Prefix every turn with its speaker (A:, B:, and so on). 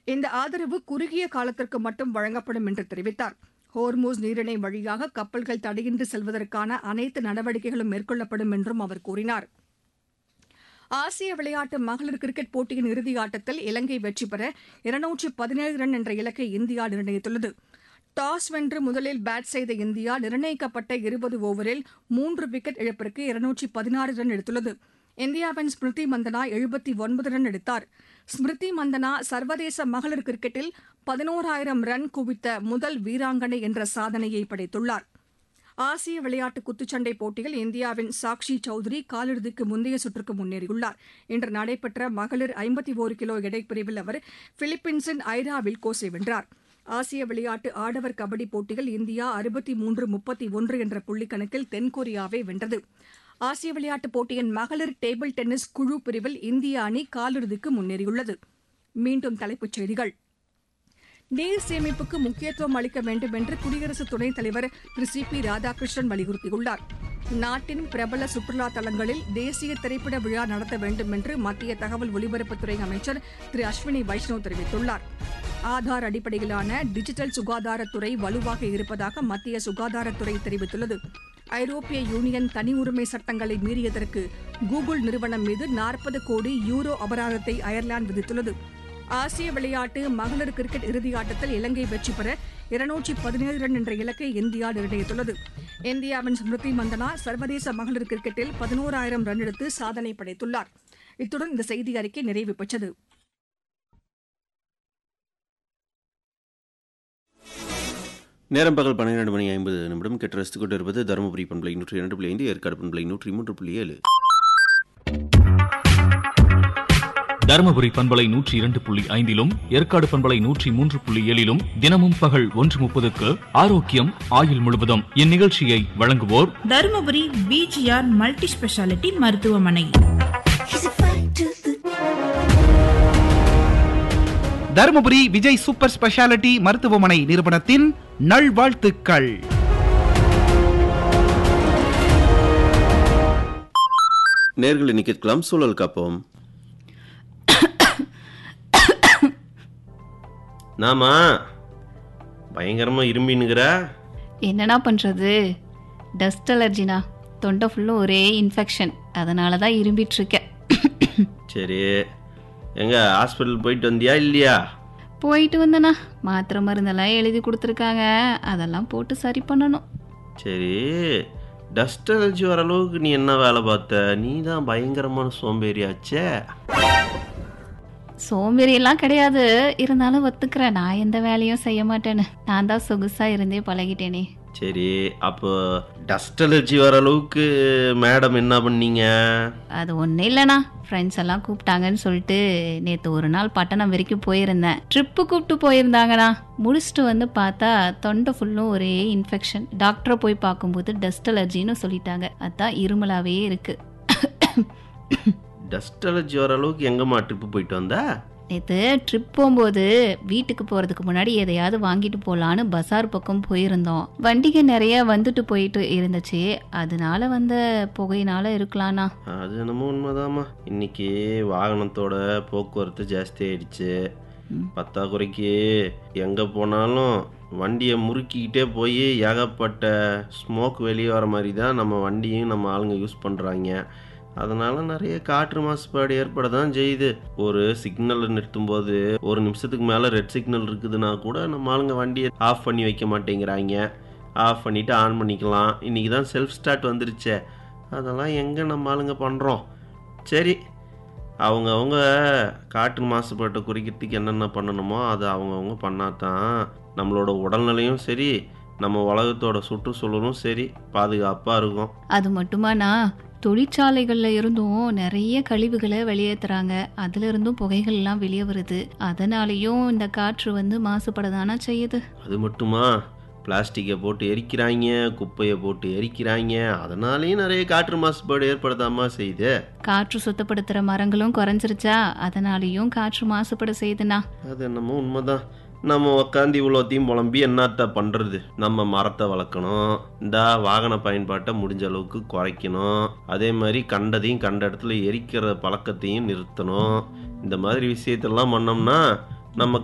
A: இந்த ஆதரவு குறுகிய காலத்திற்கு மட்டும் வழங்கப்படும் என்று தெரிவித்தார் ஹோர்மூஸ் நீரிணை வழியாக கப்பல்கள் தடையின்றி செல்வதற்கான அனைத்து நடவடிக்கைகளும் மேற்கொள்ளப்படும் என்றும் அவர் கூறினார் ஆசிய விளையாட்டு மகளிர் கிரிக்கெட் போட்டியின் இறுதி ஆட்டத்தில் இலங்கை வெற்றி பெற இருநூற்றி பதினேழு ரன் என்ற இலக்கை இந்தியா நிர்ணயித்துள்ளது டாஸ் வென்று முதலில் பேட் செய்த இந்தியா நிர்ணயிக்கப்பட்ட இருபது ஓவரில் மூன்று விக்கெட் இழப்பிற்கு இருநூற்றி பதினாறு ரன் எடுத்துள்ளது இந்தியாவின் ஸ்மிருதி மந்தனா எழுபத்தி ஒன்பது ரன் எடுத்தார் ஸ்மிருதி மந்தனா சர்வதேச மகளிர் கிரிக்கெட்டில் பதினோராயிரம் ரன் குவித்த முதல் வீராங்கனை என்ற சாதனையை படைத்துள்ளார் ஆசிய விளையாட்டு குத்துச்சண்டை போட்டியில் இந்தியாவின் சாக்ஷி சௌத்ரி காலிறுதிக்கு முந்தைய சுற்றுக்கு முன்னேறியுள்ளார் இன்று நடைபெற்ற மகளிர் ஐம்பத்தி ஒரு கிலோ எடைப்பிரிவில் அவர் பிலிப்பீன்ஸின் ஐரா வில்கோஸை வென்றார் ஆசிய விளையாட்டு ஆடவர் கபடி போட்டியில் இந்தியா அறுபத்தி மூன்று முப்பத்தி ஒன்று என்ற புள்ளிக்கணக்கில் தென்கொரியாவை வென்றது ஆசிய விளையாட்டுப் போட்டியின் மகளிர் டேபிள் டென்னிஸ் குழு பிரிவில் இந்திய அணி காலிறுதிக்கு முன்னேறியுள்ளது மீண்டும் தலைப்புச் செய்திகள் நீர் சேமிப்புக்கு முக்கியத்துவம் அளிக்க வேண்டும் என்று குடியரசு துணைத் தலைவர் திரு சி பி ராதாகிருஷ்ணன் வலியுறுத்தியுள்ளார் நாட்டின் பிரபல சுற்றுலா தலங்களில் தேசிய திரைப்பட விழா நடத்த வேண்டும் என்று மத்திய தகவல் ஒலிபரப்புத்துறை அமைச்சர் திரு அஸ்வினி வைஷ்ணவ் தெரிவித்துள்ளார் ஆதார் அடிப்படையிலான டிஜிட்டல் சுகாதாரத்துறை வலுவாக இருப்பதாக மத்திய சுகாதாரத்துறை தெரிவித்துள்ளது ஐரோப்பிய யூனியன் தனி உரிமை சட்டங்களை மீறியதற்கு கூகுள் நிறுவனம் மீது நாற்பது கோடி யூரோ அபராதத்தை அயர்லாந்து விதித்துள்ளது ஆசிய விளையாட்டு மகளிர் கிரிக்கெட் இறுதியாட்டத்தில் இலங்கை வெற்றி பெற இருநூற்றி பதினேழு ரன் என்ற இலக்கை இந்தியா நிர்ணயித்துள்ளது இந்தியாவின் ஸ்மிருதி மந்தனா சர்வதேச மகளிர் கிரிக்கெட்டில் பதினோராயிரம் ரன் எடுத்து சாதனை படைத்துள்ளார் இத்துடன் இந்த செய்தி அறிக்கை நிறைவு பெற்றது
B: நேரம் பகல் பன்னிரண்டு மணி ஐம்பது நிமிடம் கெட்ட ரசித்துக் கொண்டு இருப்பது தருமபுரி பண்பலை நூற்றி இரண்டு புள்ளி ஐந்து ஏற்காடு பண்பலை நூற்றி மூன்று புள்ளி ஏழு
C: தருமபுரி பண்பலை நூற்றி இரண்டு புள்ளி ஐந்திலும் ஏற்காடு பண்பலை நூற்றி மூன்று புள்ளி ஏழிலும் தினமும் பகல் ஒன்று முப்பதுக்கு ஆரோக்கியம் ஆயுள் முழுவதும் இந்நிகழ்ச்சியை வழங்குவோர்
D: தருமபுரி பிஜிஆர் மல்டி ஸ்பெஷாலிட்டி மருத்துவமனை
E: தருமபுரி விஜய் சூப்பர் ஸ்பெஷாலிட்டி மருத்துவமனை நிறுவனத்தின் நல்வாழ்த்துக்கள்
B: நேர்களை நிக்கலாம் சூழல் காப்போம் நாமா பயங்கரமா இரும்பினுங்கிற
F: என்னடா பண்ணுறது டஸ்ட் அலர்ஜினா தொண்டை ஃபுல்லும் ஒரே இன்ஃபெக்ஷன் அதனால தான் இரும்பிட்டு இருக்கேன்
B: சரி எங்க ஹாஸ்பிட்டல் போயிட்டு வந்தியா இல்லையா
F: போயிட்டு வந்தேண்ணா மாத்திரை மருந்தெல்லாம் எழுதி கொடுத்துருக்காங்க அதெல்லாம் போட்டு சரி பண்ணணும்
B: சரி டஸ்ட் அலர்ஜி வர அளவுக்கு நீ என்ன வேலை பார்த்த நீ தான் பயங்கரமான சோம்பேறியாச்சே
F: சோம்பேறியெல்லாம் கிடையாது இருந்தாலும் ஒத்துக்கிறேன் நான் எந்த வேலையும் செய்ய மாட்டேன்னு நான் தான் சொகுசா இருந்தே பழகிட்டேனே
B: சரி அப்போ டஸ்ட் அலர்ஜி வர அளவுக்கு மேடம் என்ன பண்ணீங்க
F: அது ஒன்றும் இல்லைண்ணா ஃப்ரெண்ட்ஸ் எல்லாம் கூப்பிட்டாங்கன்னு சொல்லிட்டு நேற்று ஒரு நாள் பட்டணம் வரைக்கும் போயிருந்தேன் ட்ரிப்பு கூப்பிட்டு போயிருந்தாங்கண்ணா முடிச்சுட்டு வந்து பார்த்தா தொண்டை ஃபுல்லும் ஒரே இன்ஃபெக்ஷன் டாக்டரை போய் பார்க்கும்போது டஸ்ட் அலர்ஜின்னு சொல்லிட்டாங்க அதான் இருமலாவே இருக்கு
B: டஸ்ட் அலர்ஜி வர அளவுக்கு எங்கம்மா ட்ரிப்பு போயிட்டு வந்த
F: நேற்று ட்ரிப் போகும்போது வீட்டுக்கு போகிறதுக்கு முன்னாடி எதையாவது வாங்கிட்டு போகலான்னு பஸார் பக்கம் போயிருந்தோம் வண்டிக்கு நிறைய வந்துட்டு போயிட்டு இருந்துச்சு அதனால வந்த புகையினால இருக்கலாம்ண்ணா
B: அது என்னமோ உண்மைதாம்மா இன்னைக்கு வாகனத்தோட போக்குவரத்து ஜாஸ்தி ஆயிடுச்சு
F: ம்.
B: பத்தாக்குறைக்கு எங்கே போனாலும் வண்டியை முறுக்கிக்கிட்டே போய் ஏகப்பட்ட ஸ்மோக் வெளியே வர மாதிரி தான் நம்ம வண்டியும் நம்ம ஆளுங்க யூஸ் பண்ணுறாங்க அதனால நிறைய காற்று மாசுபாடு ஏற்பட தான் செய்யுது ஒரு சிக்னலில் நிறுத்தும்போது ஒரு நிமிஷத்துக்கு மேலே ரெட் சிக்னல் இருக்குதுன்னா கூட நம்ம ஆளுங்க வண்டியை ஆஃப் பண்ணி வைக்க மாட்டேங்கிறாங்க ஆஃப் பண்ணிவிட்டு ஆன் பண்ணிக்கலாம் இன்றைக்கி தான் செல்ஃப் ஸ்டார்ட் வந்துருச்சே அதெல்லாம் எங்கே நம்ம ஆளுங்க பண்ணுறோம் சரி அவங்கவுங்க காற்று மாசுபாட்டை குறிக்கிறதுக்கு என்னென்ன பண்ணணுமோ அதை அவங்கவுங்க பண்ணாதான் நம்மளோட உடல்நிலையும் சரி நம்ம உலகத்தோட சுற்றுச்சூழலும் சரி பாதுகாப்பாக இருக்கும்
F: அது மட்டுமாண்ணா தொழிற்சாலைகள்ல இருந்தும் நிறைய கழிவுகளை வெளியேற்றுறாங்க அதுல இருந்தும் புகைகள்லாம் வெளியே வருது அதனாலேயும் இந்த காற்று வந்து மாசுபடதானா செய்யுது
B: அது மட்டுமா பிளாஸ்டிக்கை போட்டு எரிக்கிறாங்க குப்பையை போட்டு எரிக்கிறாங்க அதனாலேயும் நிறைய காற்று மாசுபாடு ஏற்படுத்தாமா செய்யுது
F: காற்று சுத்தப்படுத்துற மரங்களும் குறைஞ்சிருச்சா அதனாலேயும் காற்று மாசுபட செய்யுதுண்ணா
B: அது என்னமோ உண்மைதான் நம்ம உக்காந்து இவ்வளோத்தையும் புலம்பி என்னத்த பண்ணுறது நம்ம மரத்தை வளர்க்கணும் இந்த வாகன பயன்பாட்டை முடிஞ்ச அளவுக்கு குறைக்கணும் அதே மாதிரி கண்டதையும் கண்ட இடத்துல எரிக்கிற பழக்கத்தையும் நிறுத்தணும் இந்த மாதிரி விஷயத்தெல்லாம் பண்ணோம்னா நம்ம